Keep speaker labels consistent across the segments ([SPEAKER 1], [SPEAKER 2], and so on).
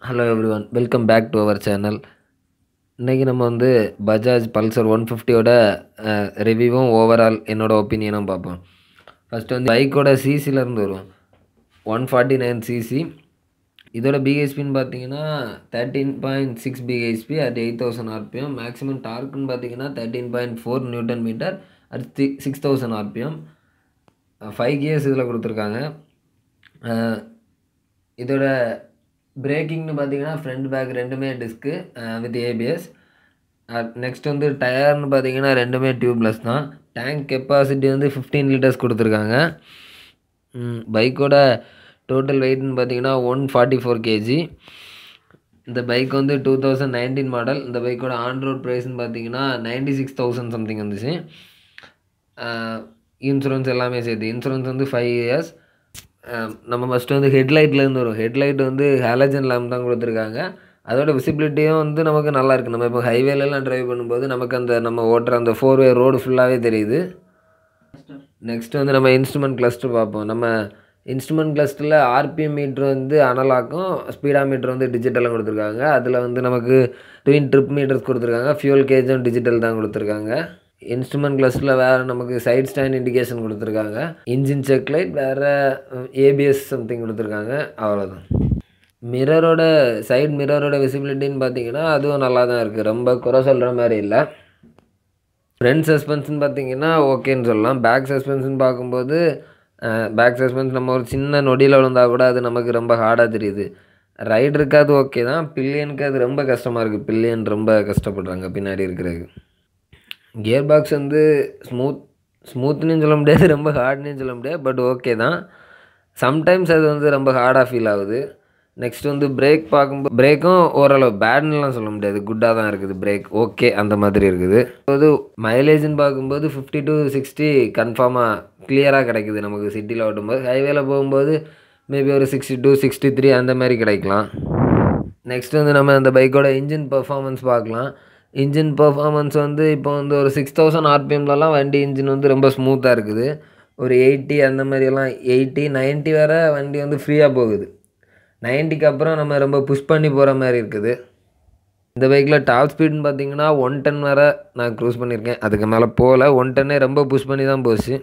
[SPEAKER 1] hello everyone welcome back to our channel இன்றைக்கி நம்ம வந்து பஜாஜ் பல்சர் ஒன் ஃபிஃப்டியோட ரிவ்யூவும் ஓவரால் என்னோடய ஒப்பீனியனும் பார்ப்போம் ஃபஸ்ட்டு வந்து பைக்கோட சிசிலேருந்து வரும் ஒன் ஃபார்ட்டி நைன் சிசி இதோட பிஹெச்பின்னு பார்த்தீங்கன்னா thirteen point six BHP at eight thousand RPM maximum டார்க்குன்னு பார்த்தீங்கன்னா thirteen point four newton metre at C six thousand RPM five gears இதில் கொடுத்துருக்காங்க அஹ் இதோட பிரேக்கிங்னு பார்த்தீங்கன்னா ஃப்ரண்ட் பேக் ரெண்டுமே டிஸ்க்கு வித் ஏபிஎஸ் நெக்ஸ்ட் வந்து டயர்னு பார்த்தீங்கன்னா ரெண்டுமே டியூப்லெஸ் தான் டேங்க் கெப்பாசிட்டி வந்து ஃபிஃப்டீன் லிட்டர்ஸ் கொடுத்துருக்காங்க பைக்கோட டோட்டல் வெயிட்னு பார்த்தீங்கன்னா ஒன் ஃபார்ட்டி ஃபோர் கேஜி இந்த பைக் வந்து டூ தௌசண்ட் நைன்டீன் மாடல் இந்த பைக்கோட ஆன் ரோட் ப்ரைஸ்னு பார்த்தீங்கன்னா நைன்டி சிக்ஸ் தௌசண்ட் சம்திங் வந்துச்சு இன்சூரன்ஸ் எல்லாமே சேர்த்து இன்சூரன்ஸ் வந்து ஃபைவ் இயர்ஸ் நம்ம ஃபஸ்ட்டு வந்து ஹெட்லைட்லேருந்து வரும் ஹெட்லைட் வந்து ஹேலஜன் லேம்ப் தான் கொடுத்துருக்காங்க அதோட விசிபிலிட்டியும் வந்து நமக்கு நல்லா இருக்குது நம்ம இப்போ ஹைவேலலாம் ட்ரைவ் பண்ணும்போது நமக்கு அந்த நம்ம ஓட்டுற அந்த ஃபோர் வே ரோடு ஃபுல்லாகவே தெரியுது நெக்ஸ்ட் வந்து நம்ம இன்ஸ்ட்ருமெண்ட் கிளஸ்டர் பார்ப்போம் நம்ம இன்ஸ்ட்ருமெண்ட் கிளஸ்டரில் ஆர்பிஎம் மீட்ரு வந்து அனலாக்கும் ஸ்பீடா மீட்ரு வந்து டிஜிட்டலாக கொடுத்துருக்காங்க அதில் வந்து நமக்கு ட்வின் ட்ரிப் மீட்டர்ஸ் கொடுத்துருக்காங்க ஃபியூல் கேஜும் டிஜிட்டல் தான் கொடுத்துருக்காங்க இன்ஸ்ட்ருமெண்ட் கிளஸ்டரில் வேறு நமக்கு சைட் ஸ்டாண்ட் இண்டிகேஷன் கொடுத்துருக்காங்க இன்ஜின் செக் லைட் வேறு ஏபிஎஸ் சம்திங் கொடுத்துருக்காங்க அவ்வளோதான் மிரரோட சைடு மிரரோட விசிபிலிட்டின்னு பார்த்தீங்கன்னா அதுவும் நல்லா தான் இருக்குது ரொம்ப குறை சொல்கிற மாதிரி இல்லை ஃப்ரண்ட் சஸ்பென்ஷன் பார்த்தீங்கன்னா ஓகேன்னு சொல்லலாம் பேக் சஸ்பென்ஷன் பார்க்கும்போது பேக் சஸ்பென்ஸ் நம்ம ஒரு சின்ன நொடியில் விழுந்தால் கூட அது நமக்கு ரொம்ப ஹார்டாக தெரியுது ரைடருக்கு அது ஓகே தான் பில்லியனுக்கு அது ரொம்ப கஷ்டமாக இருக்குது பில்லியன் ரொம்ப கஷ்டப்படுறாங்க பின்னாடி இருக்கிறதுக்கு கியர் பாக்ஸ் வந்து ஸ்மூத் ஸ்மூத்னு சொல்ல முடியாது ரொம்ப ஹார்ட்னு சொல்ல முடியாது பட் ஓகே தான் சம்டைம்ஸ் அது வந்து ரொம்ப ஹார்டாக ஃபீல் ஆகுது நெக்ஸ்ட் வந்து பிரேக் பார்க்கும்போது பிரேக்கும் ஓரளவு பேட்னுலாம் சொல்ல முடியாது குட்டாக தான் இருக்குது பிரேக் ஓகே அந்த மாதிரி இருக்குது அது மைலேஜ்னு பார்க்கும்போது ஃபிஃப்டி டு சிக்ஸ்டி கன்ஃபார்மாக கிளியராக கிடைக்குது நமக்கு சிட்டியில் ஓட்டும்போது ஹைவேல போகும்போது மேபி ஒரு சிக்ஸ்டி டூ சிக்ஸ்டி த்ரீ அந்த மாதிரி கிடைக்கலாம் நெக்ஸ்ட் வந்து நம்ம அந்த பைக்கோட இன்ஜின் பர்ஃபார்மன்ஸ் பார்க்கலாம் இன்ஜின் பர்ஃபார்மன்ஸ் வந்து இப்போ வந்து ஒரு சிக்ஸ் தௌசண்ட் ஆர்பிஎம்லலாம் வண்டி இன்ஜின் வந்து ரொம்ப ஸ்மூத்தாக இருக்குது ஒரு எயிட்டி அந்த மாதிரியெல்லாம் எயிட்டி நைன்ட்டி வரை வண்டி வந்து ஃப்ரீயாக போகுது நைன்ட்டிக்கு அப்புறம் நம்ம ரொம்ப புஷ் பண்ணி போகிற மாதிரி இருக்குது இந்த பைக்கில் டாப் ஸ்பீடுன்னு பார்த்தீங்கன்னா ஒன் டென் வரை நான் க்ரூஸ் பண்ணியிருக்கேன் அதுக்கு மேலே போகல ஒன் டென்னே ரொம்ப புஷ் பண்ணி தான் போச்சு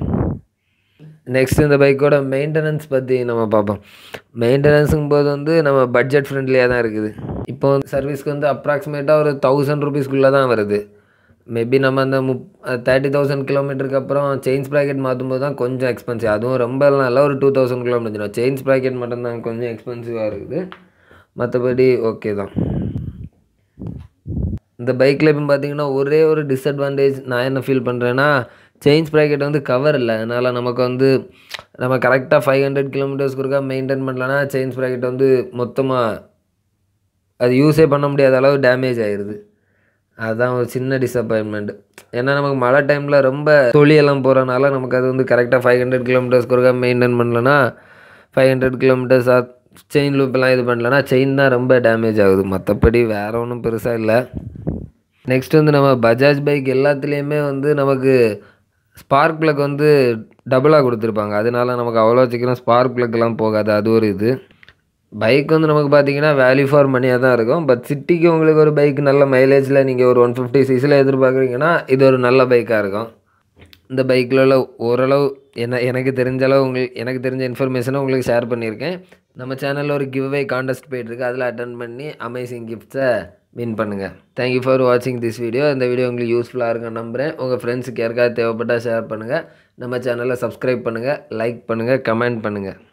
[SPEAKER 1] நெக்ஸ்ட் இந்த பைக்கோட மெயின்டெனன்ஸ் பற்றி நம்ம பார்ப்போம் மெயின்டெனன்ஸுங்கும் போது வந்து நம்ம பட்ஜெட் ஃப்ரெண்ட்லியாக தான் இருக்குது இப்போ வந்து சர்வீஸ்க்கு வந்து அப்ராக்சிமேட்டாக ஒரு தௌசண்ட் ருபீஸ்க்குள்ளே தான் வருது மேபி நம்ம அந்த முப் தேர்ட்டி தௌசண்ட் கிலோமீட்டருக்கு அப்புறம் செயின்ஸ் ப்ராக்கெட் மாற்றும்போது தான் கொஞ்சம் எக்ஸ்பென்சிவ் அதுவும் ரொம்ப இல்லை ஒரு two thousand kilometre chains sprocket மட்டும்தான் கொஞ்சம் எக்ஸ்பென்சிவாக இருக்குது மற்றபடி ஓகே தான் இந்த பைக்கில் இப்போ பார்த்தீங்கன்னா ஒரே ஒரு டிஸ்அட்வான்டேஜ் நான் என்ன ஃபீல் பண்ணுறேன்னா செயின்ஸ் ப்ராக்கெட் வந்து கவர் இல்லை அதனால் நமக்கு வந்து நம்ம கரெக்டாக ஃபைவ் ஹண்ட்ரட் கிலோமீட்டர்ஸ்க்கு ஒருக்கா மெயின்டைன் பண்ணலன்னா செயின்ஸ் ப்ராக்கெட் வந்து மொத்தமாக அது யூஸே பண்ண முடியாத அளவு டேமேஜ் ஆயிடுது அதுதான் ஒரு சின்ன டிசப்பாயின்மெண்ட் ஏன்னா நமக்கு மழை டைமில் ரொம்ப தொழியெல்லாம் போகிறனால நமக்கு அது வந்து கரெக்டாக ஃபைவ் ஹண்ட்ரட் கிலோமீட்டர்ஸ்க்கு ஒருக்கா மெயின்டைன் பண்ணலன்னா ஃபைவ் ஹண்ட்ரட் கிலோமீட்டர்ஸ் செயின் லூப்பெல்லாம் இது பண்ணலன்னா செயின் தான் ரொம்ப டேமேஜ் ஆகுது மற்றபடி வேறு ஒன்றும் பெருசாக இல்லை நெக்ஸ்ட் வந்து நம்ம பஜாஜ் பைக் எல்லாத்துலேயுமே வந்து நமக்கு ஸ்பார்க் ப்ளக் வந்து டபுளாக கொடுத்துருப்பாங்க அதனால நமக்கு அவ்வளோ சீக்கிரம் ஸ்பார்க் ப்ளக்லாம் போகாது அது ஒரு இது பைக் வந்து நமக்கு பார்த்தீங்கன்னா வேல்யூ ஃபார் மணியாக தான் இருக்கும் பட் சிட்டிக்கு உங்களுக்கு ஒரு பைக் நல்ல மைலேஜில் நீங்கள் ஒரு ஒன் ஃபிஃப்டி சிக்ஸில் எதிர்பார்க்குறீங்கன்னா இது ஒரு நல்ல பைக்காக இருக்கும் இந்த பைக்கில் உள்ள ஓரளவு என்ன எனக்கு தெரிஞ்ச அளவு உங்களுக்கு எனக்கு தெரிஞ்ச இன்ஃபர்மேஷனை உங்களுக்கு ஷேர் பண்ணியிருக்கேன் நம்ம சேனலில் ஒரு கிவ்அவே காண்டெஸ்ட் போயிட்டுருக்கு அதில் அட்டன் பண்ணி அமேசிங் கிஃப்ட்ஸை வின் பண்ணுங்கள் தேங்க்யூ ஃபார் வாட்சிங் திஸ் வீடியோ இந்த வீடியோ உங்களுக்கு யூஸ்ஃபுல்லாக இருக்குன்னு நம்புகிறேன் உங்கள் ஃப்ரெண்ட்ஸுக்கு யாருக்காவது தேவைப்பட்டால் ஷேர் பண்ணுங்கள் நம்ம சேனலை சப்ஸ்கிரைப் பண்ணுங்கள் லைக் பண்ணுங்கள் கமெண்ட் பண்ணுங்கள்